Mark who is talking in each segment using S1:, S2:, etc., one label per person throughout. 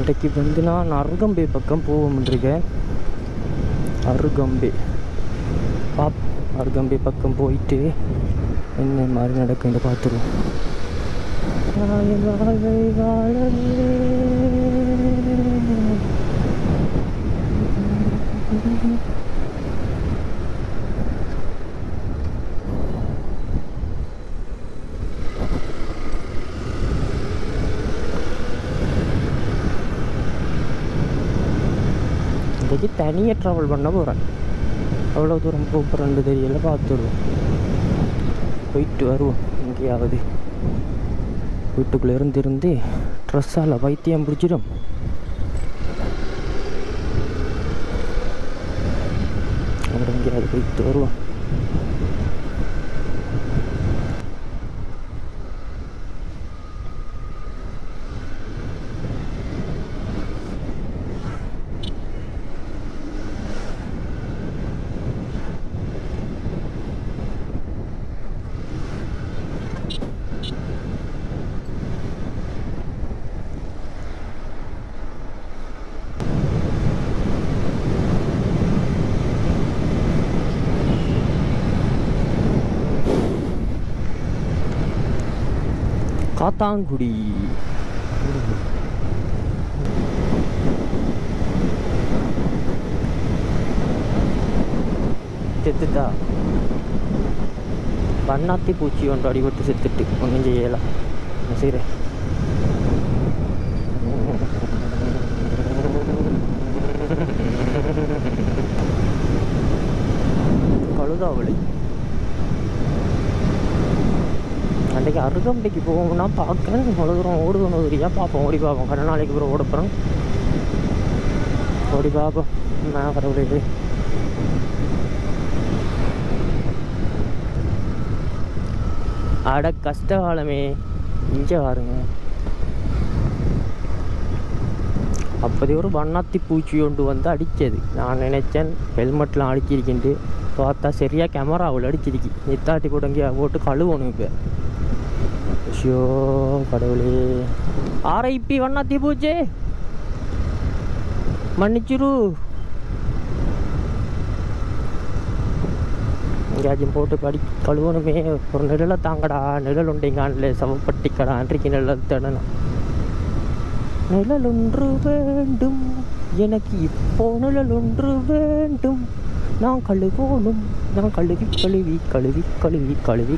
S1: இன்றைக்கு வந்து நான் அருகம்பே பக்கம் போவோம்ன்றிருக்கேன் அருகம்பே பாப் அருகம்பே பக்கம் போயிட்டு என்ன மாதிரி நடக்குன்னு பார்த்துருவோம் வாழ்வை வாழ்வை வாழவே. இன்றைக்கு தனியாக ட்ராவல் பண்ண போகிறேன் அவ்வளோ தூரம் போகிறேன்னு தெரியல பார்த்துருவோம் போயிட்டு வருவோம் எங்கேயாவது வீட்டுக்குள்ளே இருந்து இருந்து ட்ரெஸ்ஸால் பைத்தியம் பிடிச்சிடும் அங்கே எங்கேயாவது போயிட்டு வருவோம் காத்தாங்குடி செத்துட்டா வண்ணாத்தி பூச்சி ஒன்று அடிபட்டு செத்துட்டு ஒன்றும் செய்யலாம் என்ன செய்கிறேன் கழுதாவளி அன்றைக்கு அருகம்பைக்கு போவோம்னா பார்க்குறேன் இவ்வளோ தூரம் ஓடுகணும் தெரியா பார்ப்போம் ஓடி பார்ப்போம் கடை நாளைக்கு அப்புறம் ஓட போகிறோம் ஓடி பார்ப்போம் நான் கடவுளே அட கஷ்ட காலமே இங்கே பாருங்க அப்போதே ஒரு வண்ணாத்தி பூச்சி ஒன்று வந்து அடித்தது நான் நினைச்சேன் ஹெல்மெட்லாம் அடிச்சிருக்கின்ட்டு பார்த்தா சரியாக கேமராவில் அடிச்சிருக்கு நித்தாட்டி கூட இங்கே போட்டு கழுவணும் இப்போ ஐயோ கடவுளே ஆர்ஐபி வண்ணாத்தி பூச்சி மன்னிச்சிரு எங்கேயாச்சும் போட்டு படி கழுவணுமே ஒரு நிழலை தாங்கடா நிழல் உண்டைங்கான்ல சவப்பட்டிக்கடா அன்றைக்கு நிழல் தேடணும் நிழல் ஒன்று வேண்டும் எனக்கு இப்போ நிழல் ஒன்று வேண்டும் நான் கழுவோணும் நான் கழுவி கழுவி கழுவி கழுவி கழுவி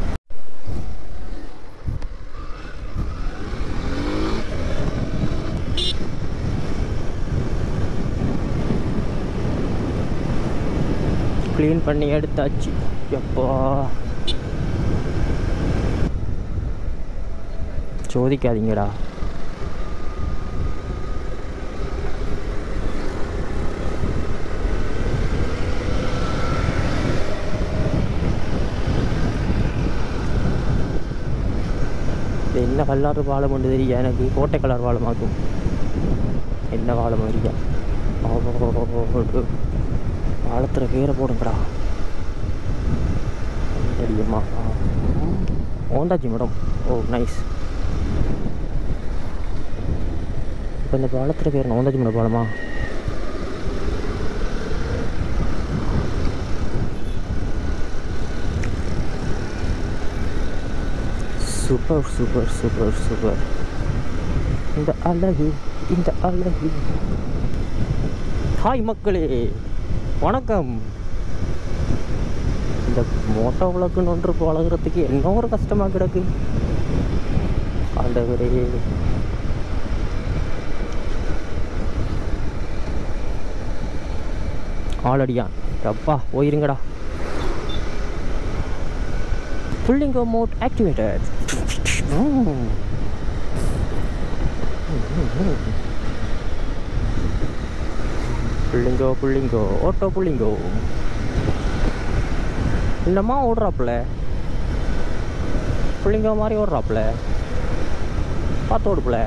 S1: க்ளீன் பண்ணி எடுத்தாச்சு எப்பா சோதிக்காதீங்கடா இது என்ன கல்லாறு பாலம் ஒன்று தெரியும் எனக்கு கோட்டை கலர் பாலமாக்கும் என்ன பாலம் அறியா பாலத்தில் பேரை போடுங்கடா தெரியுமா ஓந்தாச்சி மேடம் ஓ நைஸ் இப்போ இந்த பாலத்தில் பேர் ஓந்தாச்சி மேடம் பாலமா சூப்பர் சூப்பர் சூப்பர் சூப்பர் இந்த அழகு இந்த அழகு ஹாய் மக்களே வணக்கம் இந்த மோட்டோ விளக்குன்னு ஒன்று பழகுறதுக்கு என்ன ஒரு கஷ்டமாக கிடக்கு ஆண்டவரே ஆளடியான் அப்பா போயிருங்கடா புல்லிங்கோ மோட் ஆக்டிவேட்டட் புள்ளிங்கோ புள்ளிங்கோ ஓட்டோ புள்ளிங்கோ என்னம்மா ஓடுறாப்புல புள்ளிங்கோ மாதிரி ஓடுறாப்புல பார்த்து ஓடுப்புல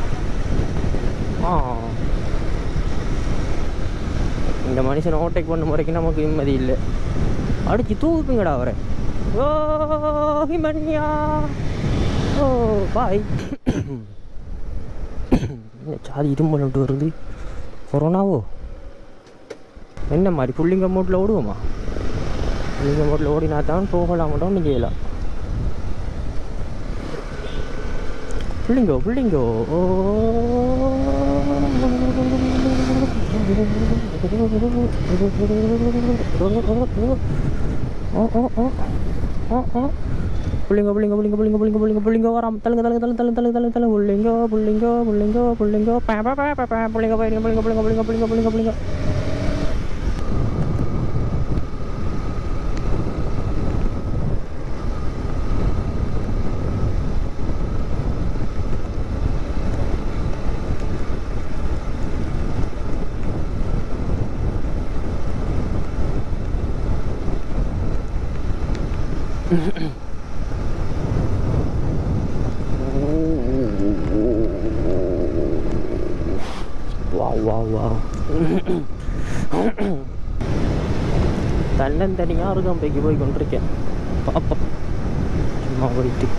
S1: ஆ இந்த மனுஷனை ஓவர்டேக் பண்ண முறைக்கு நமக்கு நிம்மதி இல்லை அடிச்சு தூக்குங்கடா அவரை ஓ ஹிமன்யா ஓ பாய் என்ன சாதி இருமல் விட்டு வருது கொரோனாவோ என்ன மாதிரி புள்ளிங்க மோட்டில் ஓடுவோமா புள்ளிங்க மோட்டில் ஓடினா தான் போகலாம் மட்டும் ஒன்றும் செய்யலாம் புள்ளிங்கோ புள்ளிங்கோ ஓ ஓ ஓ ஓ ஓ ஓ புள்ளிங்க புள்ளிங்க புள்ளிங்க புள்ளிங்க புள்ளிங்க புள்ளிங்க புள்ளிங்க வராம தள்ளுங்க தள்ளுங்க தள்ளுங்க தள்ளுங்க தள்ளுங்க தள்ளுங்க தள்ளுங்க புள்ளிங்கோ புள்ளிங்கோ புள்ளிங்கோ புள்ளிங்கோ பே பே பே பே பே புள்ளிங்க போயிருங்க புள்ளிங்க புள்ளிங்க புள்ளிங்க புள்ளிங்க புள்ளிங்க புள்ளிங்க வாவ் வாவ் வாவ் தன்னந்தனியாக அருகாம்பைக்கு போய் கொண்டிருக்கேன் பாப்போம் சும்மா போயிட்டு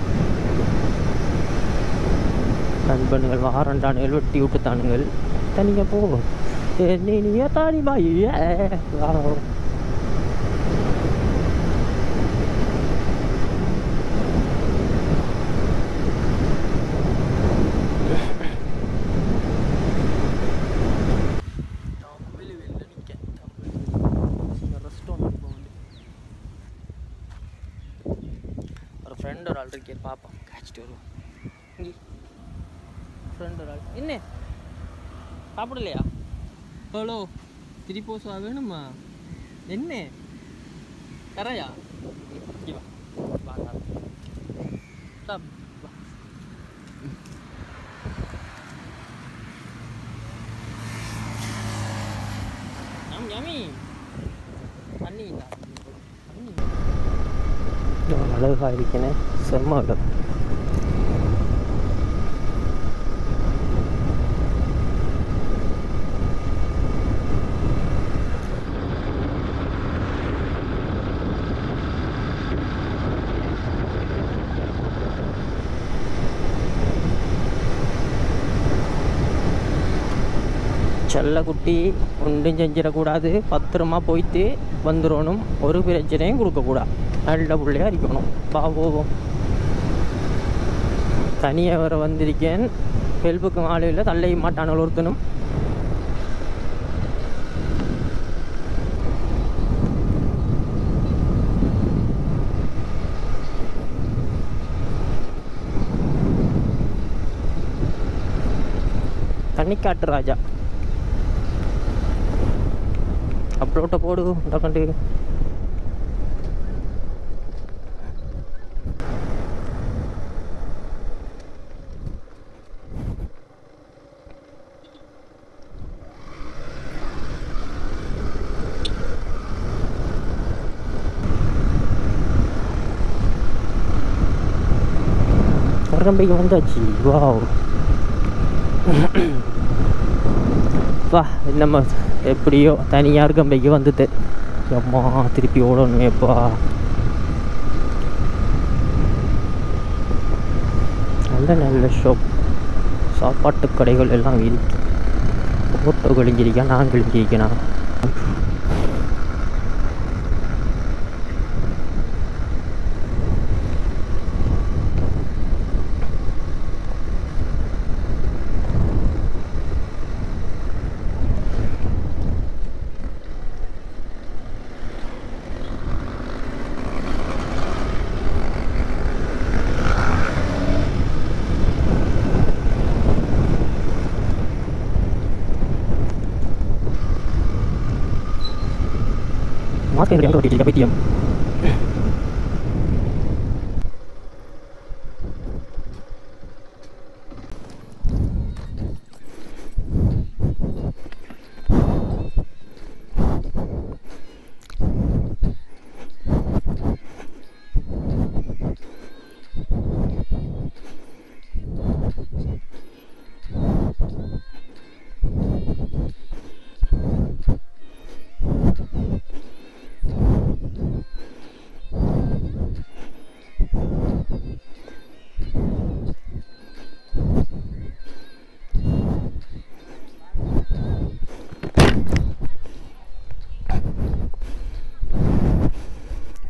S1: நண்பன்கள் வாரண்டானுகள் வெட்டி விட்டுத்தானுங்கள் தனியாக போகும் நீ தாடி பாய் ஒரு ஃப்ரெண்ட் ஒரு ஆள் இருக்கே பார்ப்போம் காய்ச்சிட்டு வருவோம் ஃப்ரெண்ட் ஒரு ஆள் என்ன சாப்பிடலையா ஹலோ திரிப்போசா வேணுமா என்ன கரையா இங்க வா வா சாப் வா யம் யமி தண்ணி இந்தா. தண்ணி அழகாக இருக்கேனே செம்ம அழகு செல்லக்குட்டி ஒன்றும் செஞ்சிடக்கூடாது பத்திரமா போயிட்டு வந்துடணும் ஒரு பிரச்சனையும் கொடுக்கக்கூடாது நல்ல பிள்ளையா இருக்கணும் பா போவோம் தனியாக வர வந்திருக்கேன் ஹெல்ப்புக்கு ஆளுவில் தள்ளைய மாட்டான ஒருத்தனும் தண்ணிக்காட்டு ராஜா அப்லோட்டை போடு டக்கண்டு அரம்பைக்கு வந்தாச்சு வாவ் வா நம்ம எப்படியோ தனியாக இருக்கம்பைக்கு வந்துட்டு அம்மா திருப்பி ஓடணுமேப்பா நல்ல நல்ல ஷாப் சாப்பாட்டு கடைகள் எல்லாம் இருக்கு ஓட்டோ கிழிஞ்சிருக்கேன் நான் கிழிஞ்சிருக்கேனா மாஸ்க் எனக்கு ஓட்டிட்டு பைத்தியம்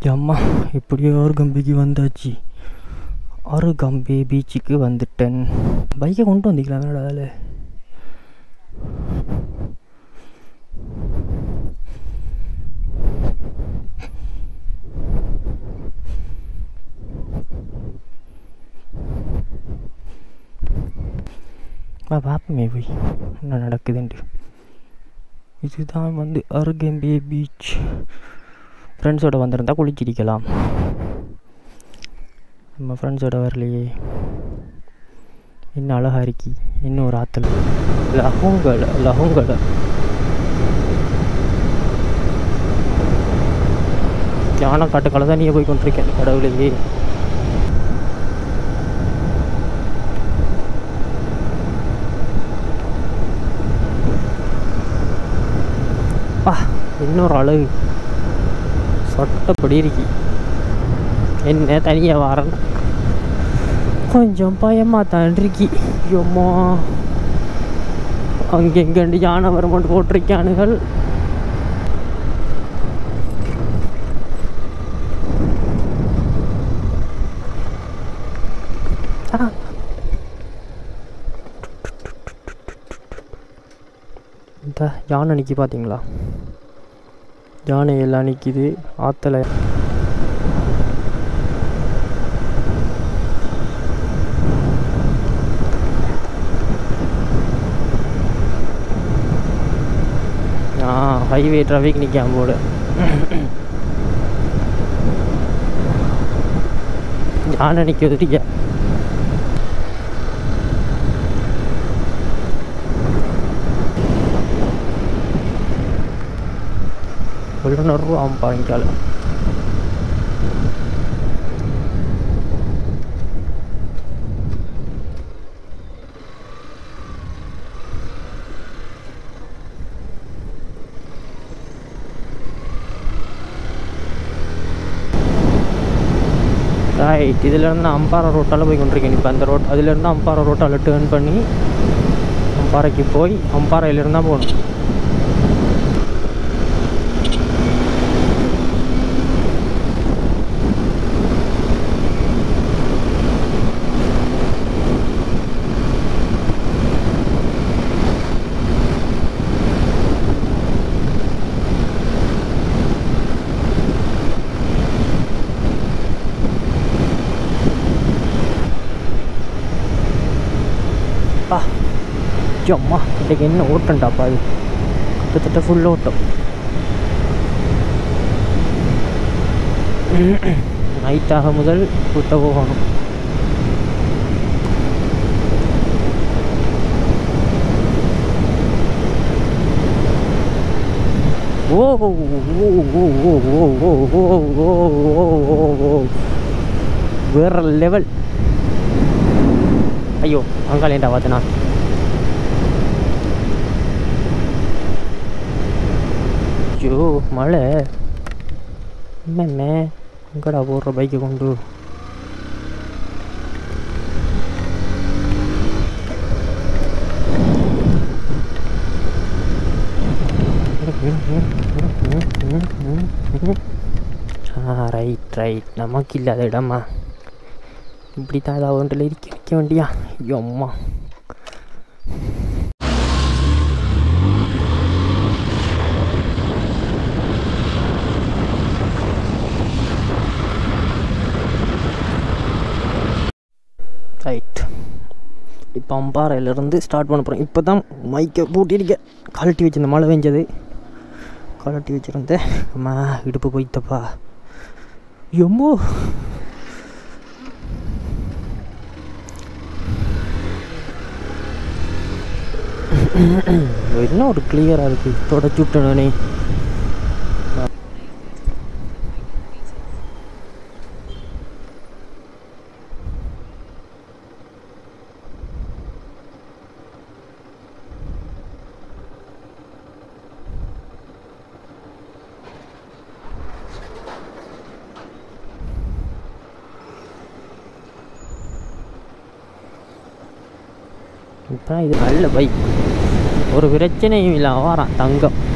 S1: அம்மா இப்படியோ ஒரு கம்பிக்கு வந்தாச்சு ஒரு கம்பி பீச்சுக்கு வந்துட்டேன் பைக்கை கொண்டு வந்திக்கலாம் என்னடா அதில் வா பார்ப்போமே போய் என்ன நடக்குதுன்ட்டு இதுதான் வந்து அருகம்பே பீச் ஃப்ரெண்ட்ஸோட வந்திருந்தா குளிச்சிருக்கலாம் நம்ம ஃப்ரெண்ட்ஸோட வரலையே இன்னும் அழகா இருக்கி இன்னும் ஒரு ஆற்றல் லஹுங்கல லஹுங்கல யானை காட்டுக்கால தான் நீ போய் கொண்டிருக்கேன் கடவுளையே பா இன்னொரு அழகு சொட்டப்படி இருக்கி என்ன தனியாக வரேன் கொஞ்சம் பயமாக தான் இருக்கி ஐயோம்மா அங்கெங்கண்டு யானை வரமாட்டு போட்டிருக்கானுகள் ஆ. இந்த யானை நிற்கி பார்த்தீங்களா யானை எல்லாம் நிற்கிது ஆற்றுல ஆ ஹைவே டிராஃபிக் நிற்காம போடு யானை நிற்கிறதுட்டிக்க எழுநூறுவா வாங்கிக்கால ரைட் இதுலேருந்து நான் அம்பாறை ரோட்டால் போய் கொண்டிருக்கேன் இப்போ அந்த ரோட் அதுலேருந்து அம்பாறை ரோட்டால் டேர்ன் பண்ணி அம்பாறைக்கு போய் அம்பாறையிலேருந்து தான் போகணும் அப்பா அம்மா இன்றைக்கு என்ன ஓட்டம்டாப்பா அது கிட்டத்தட்ட ஃபுல் ஓட்டம் நைட்டாக முதல் கூட்ட போகணும் ஓ ஓ ஓ ஓ ஓ ஓ ஓ ஓ ஓ ஓ ஓ வேற லெவல் ஐயோ அங்காலேண்டா பார்த்தனா ஐயோ மழை என்னண்ணே எங்கடா போடுற பைக்கை கொண்டு ஆ ரைட் ரைட் நமக்கு இல்லாத இடமா இப்படி தான் ஏதாவது ஒன்றில் இருக்க வைக்க வேண்டியா ஐயோ அம்மா ரைட் இப்போ அம்பாறையிலேருந்து ஸ்டார்ட் பண்ண போகிறேன் இப்போ தான் மைக்கை பூட்டியிருக்கேன் கழட்டி வச்சிருந்த மழை பெஞ்சது கழட்டி வச்சுருந்தேன் அம்மா இடுப்பு போய்த்தப்பா எம்மோ என்ன ஒரு கிளியராக இருக்குது தொடச்சு விட்டேனே இப்போ இது நல்ல பைக் ஒரு பிரச்சனையும் இல்லை வாரான் தங்கம்